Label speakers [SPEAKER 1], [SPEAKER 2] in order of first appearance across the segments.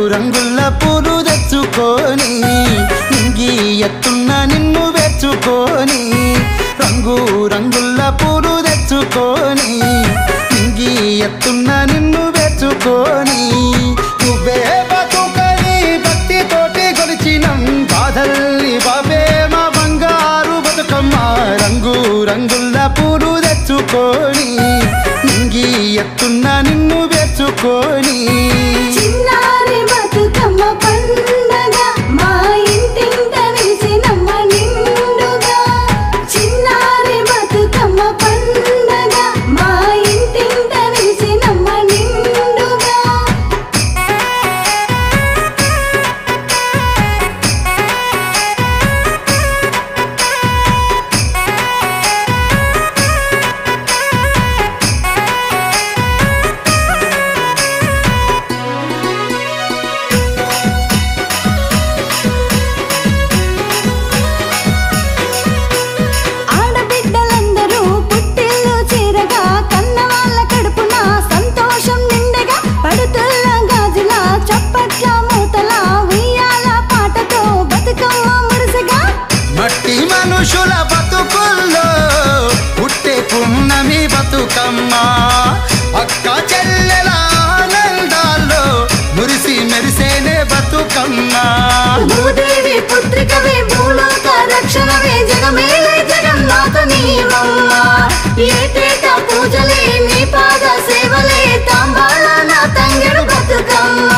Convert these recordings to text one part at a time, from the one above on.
[SPEAKER 1] రంగుల పూలు తెచ్చుకొని నింగి ఎత్తున్న నిన్ను వెచ్చుకొని రంగు రంగుల పూలు తెచ్చుకొని నింగి ఎత్తున్న నిన్ను వెచ్చుకొని నువ్వే బతుకని భక్తితోటి కొలిచినం బాధల్ని బాబే మా బంగారు బతుకమ్మ రంగు రంగుల పూలు తెచ్చుకొని నింగి ఎత్తున్న నిన్ను వెచ్చుకొని
[SPEAKER 2] చిన్నారి బతుకమ్మ పండగ మా ఇంటింట వెలిసినమ్మ నిండుగా చిన్నారి బతుకమ్మ పండగ మా ఇంటింట వెలిసినమ్మ నిండుగా ఆడబిడ్డలందరూ పుట్టిల్లు చేరగా కన్న వాళ్ళ కడుపున సంతోషం నిండగా పడుతుల్ల గాజుల చప్పట్ల మూతల ఉయ్యాల పాటతో బతుకమ్మ మురిసగా
[SPEAKER 1] మట్టి మనుషుల బతుకుల్లో పుట్టే పున్నమి బతుకమ్మ అక్క చెల్లెల ఆనందాల్లో మురిసి మెరిసేనే బతుకమ్మ
[SPEAKER 2] భూదేవి పుత్రికవే భూలోక రక్షణవే జగమేలే జగన్నాథ నీవమ్మ ఏటేటా పూజలే నీ పాద సేవలే తాంబాళ నా తంగెడు బతుకమ్మ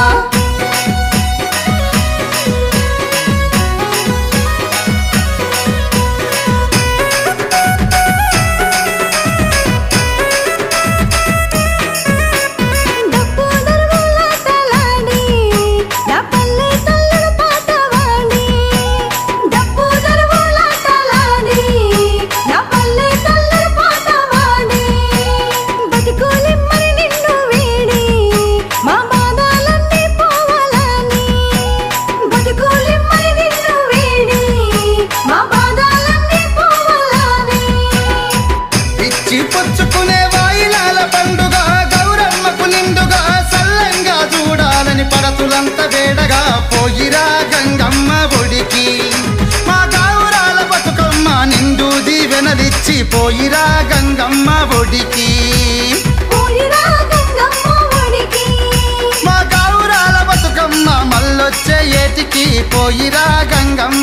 [SPEAKER 2] డప్పు దరువులాటలాడి, నా పల్లె తల్లుడు పాట వాడి. డప్పు దరువులాటలాడి, నా పల్లె తల్లుడు పాట వాడి. బతుకులిమ్మని నిన్ను వీడి, మా బాధలన్నీ పోవాలని. బతుకులిమ్మని నిన్ను వీడి, మా బాధలన్నీ పోవాలని.
[SPEAKER 1] ఇచ్చి పుచ్చుకునే వాయిలాల పండుగ గౌరమ్మకు నిండుగా సల్లంగా చూడాలని పడతులంత వేడగా పోయిరా గంగమ్మ ఒడికి మా గౌరాల బతుకమ్మ నిండు దీవెనలిచ్చి పోయిరా గంగమ్మ ఒడికి
[SPEAKER 2] పోయిరా గంగమ్మ ఒడికి.
[SPEAKER 1] మా గౌరాల బతుకమ్మ మల్లొచ్చే ఏటికి పోయిరా గంగమ్మ